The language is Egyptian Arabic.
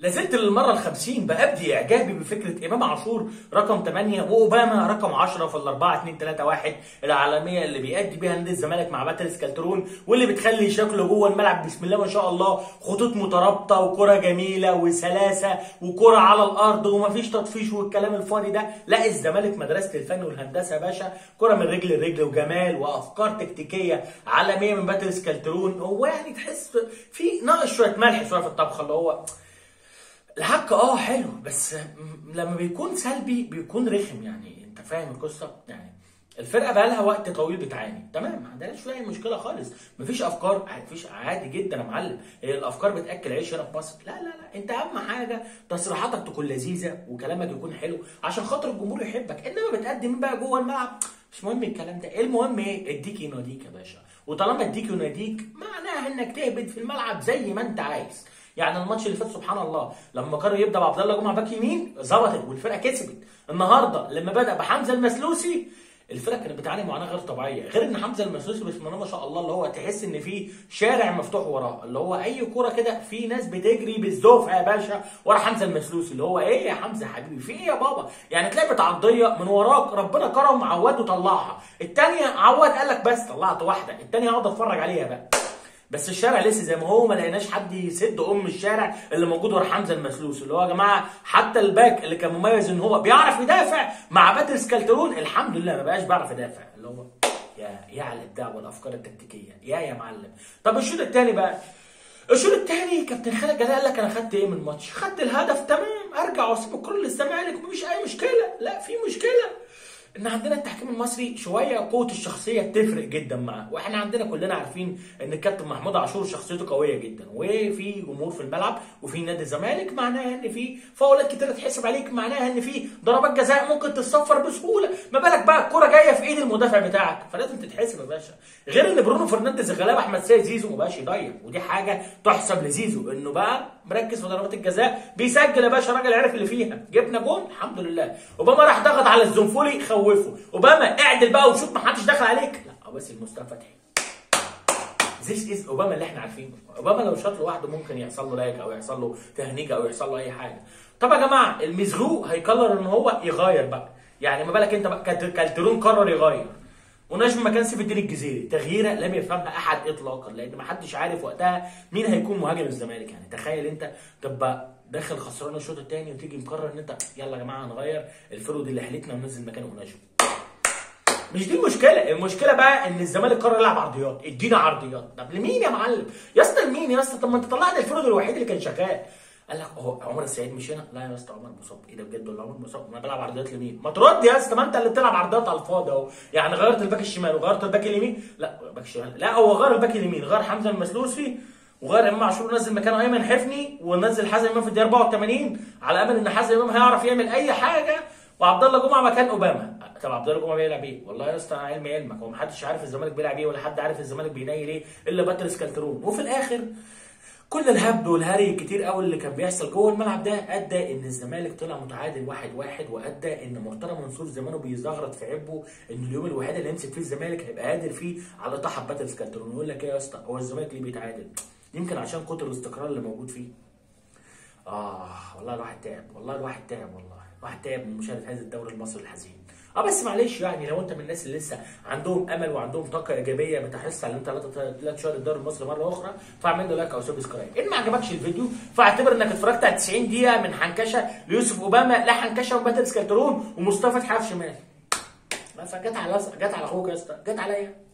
لازلت للمرة الخمسين بأبدي إعجابي بفكرة إمام عاشور رقم 8 وأوباما رقم 10 في ال 4 2 3 1 العالمية اللي بيأدي بيها نادي الزمالك مع باتريس كالترون واللي بتخلي شكله جوه الملعب بسم الله ما شاء الله خطوط مترابطة وكرة جميلة وسلاسة وكرة على الأرض ومفيش تطفيش والكلام الفاضي ده لا الزمالك مدرسة الفن والهندسة يا باشا كرة من رجل لرجل وجمال وأفكار تكتيكية عالمية من باتريس كالترون هو يعني تحس في ناقص شوية ملح شوية في الطبخة اللي هو الحق اه حلو بس م- لما بيكون سلبي بيكون رخم يعني انت فاهم القصه يعني الفرقه بقى لها وقت طويل بتعاني تمام ما عندناش فيها اي مشكله خالص مفيش افكار مفيش عادي جدا يا معلم هي الافكار بتاكل عيش هنا في مصر لا لا لا انت اهم حاجه تصريحاتك تكون لذيذه وكلامك يكون حلو عشان خاطر الجمهور يحبك انما بتقدم بقى جوه الملعب مش مهم الكلام ده المهم ايه اديك يناديك يا باشا وطالما اديك يناديك معناها انك تهبد في الملعب زي ما انت عايز يعني الماتش اللي فات سبحان الله لما قرر يبدا بعبد الله جمعه باك يمين ظبطت والفرقه كسبت النهارده لما بدا بحمزه المسلوسي الفرقه كانت بتعاني معاناه غير طبيعيه غير ان حمزه المسلوسي بسم الله ما شاء الله اللي هو تحس ان في شارع مفتوح وراه اللي هو اي كوره كده في ناس بتجري بالزوفه يا باشا ورا حمزه المسلوسي اللي هو ايه يا حمزه حبيبي في ايه يا بابا يعني تلاقي بتعضيه من وراك ربنا كرم عواد وطلعها الثانيه عواد قال لك بس طلعت واحده الثانيه اقعد اتفرج عليها بقى بس الشارع لسه زي ما هو ما لقيناش حد يسد ام الشارع اللي موجود ورا حمزه المسلوس اللي هو يا جماعه حتى الباك اللي كان مميز ان هو بيعرف يدافع مع باتريس كالترون الحمد لله ما بقاش بيعرف يدافع اللي هو يا يا على الابداع والافكار التكتيكيه يا يا معلم طب الشوط الثاني بقى الشوط الثاني كابتن خالد جلال قال لك انا خدت ايه من الماتش؟ خدت الهدف تمام ارجع واسيب الكره للزمالك مفيش اي مشكله لا في مشكله ان عندنا التحكيم المصري شويه قوه الشخصيه بتفرق جدا معاه واحنا عندنا كلنا عارفين ان الكابتن محمود عاشور شخصيته قويه جدا وفي جمهور في الملعب وفي نادي الزمالك معناها ان في فاولات كتير تحسب عليك معناها ان في ضربات جزاء ممكن تتصفر بسهوله ما بالك بقى الكره جايه في ايد المدافع بتاعك فلازم تتحسب يا باشا غير ان برونو فرنانديز الغلاب احمد سيد زيزو ما بقاش يضيع ودي حاجه تحسب لزيزو انه بقى مركز في ضربات الجزاء بيسجل يا باشا راجل عرف اللي فيها جبنا جون الحمد لله اوباما راح ضغط على الزنفولي خوفه اوباما اعدل بقى وشوف ما حدش دخل عليك لا بس المستوى فتحي ذيس از اوباما اللي احنا عارفينه اوباما لو شاط لوحده ممكن يحصل له لايك او يحصل له تهنيجه او يحصل له اي حاجه طب يا جماعه المزغو هيقرر ان هو يغير بقى يعني ما بالك انت بقى كالت- كالترون قرر يغير ونجم مكان سيف الدين الجزيري تغييره لم يفهمها احد اطلاقا لان ما حدش عارف وقتها مين هيكون مهاجم الزمالك يعني تخيل انت تبقى داخل خسران الشوط الثاني وتيجي مقرر ان انت يلا يا جماعه نغير الفرود اللي حلتنا وننزل مكانه نجم مش دي المشكله المشكله بقى ان الزمالك قرر يلعب عرضيات ادينا عرضيات طب لمين يا معلم يا اسطى لمين يا اسطى طب ما انت طلعت الفرد الوحيد اللي كان شغال قال لك اهو عمر السعيد مش هنا لا يا اسطى عمر مصاب ايه ده بجد ولا عمر مصاب ما بلعب عرضيات لمين ما ترد يا اسطى ما انت اللي بتلعب عرضيات على الفاضي اهو يعني غيرت الباك الشمال وغيرت الباك اليمين لا الباك الشمال لا هو غير الباك اليمين غير حمزه المسلوسي وغير امام عاشور نزل مكانه ايمن حفني ونزل حازم امام في الدقيقه 84 على امل ان حازم امام هيعرف يعمل اي حاجه وعبد الله جمعه مكان اوباما طب عبد الله جمعه بيلعب ايه؟ والله يا اسطى انا علمي علمك هو محدش عارف الزمالك بيلعب ايه ولا حد عارف الزمالك بينيل ايه الا باتريس كالترون وفي الاخر كل الهبد والهري الكتير قوي اللي كان بيحصل جوه الملعب ده ادى ان الزمالك طلع متعادل واحد واحد وادى ان مرتضى منصور زمانه بيزغرط في عبه ان اليوم الوحيد اللي يمسك فيه الزمالك هيبقى قادر فيه على طحب باتريس كالترون يقول لك ايه يا اسطى هو الزمالك ليه بيتعادل؟ يمكن عشان كتر الاستقرار اللي موجود فيه. اه والله الواحد تعب والله الواحد تعب والله الواحد تعب من مشاهده هذا الدوري المصري الحزين اه بس معلش يعني لو انت من الناس اللي لسه عندهم امل وعندهم طاقه ايجابيه بتحس على ان انت لا لا تشاهد الدوري المصري مره اخرى فاعمل له لايك او سبسكرايب ان ما عجبكش الفيديو فاعتبر انك اتفرجت على 90 دقيقه من حنكشه ليوسف اوباما لا حنكشه وباتريس كالترون ومصطفى حاف شمال فجت على جت على اخوك يا اسطى جت عليا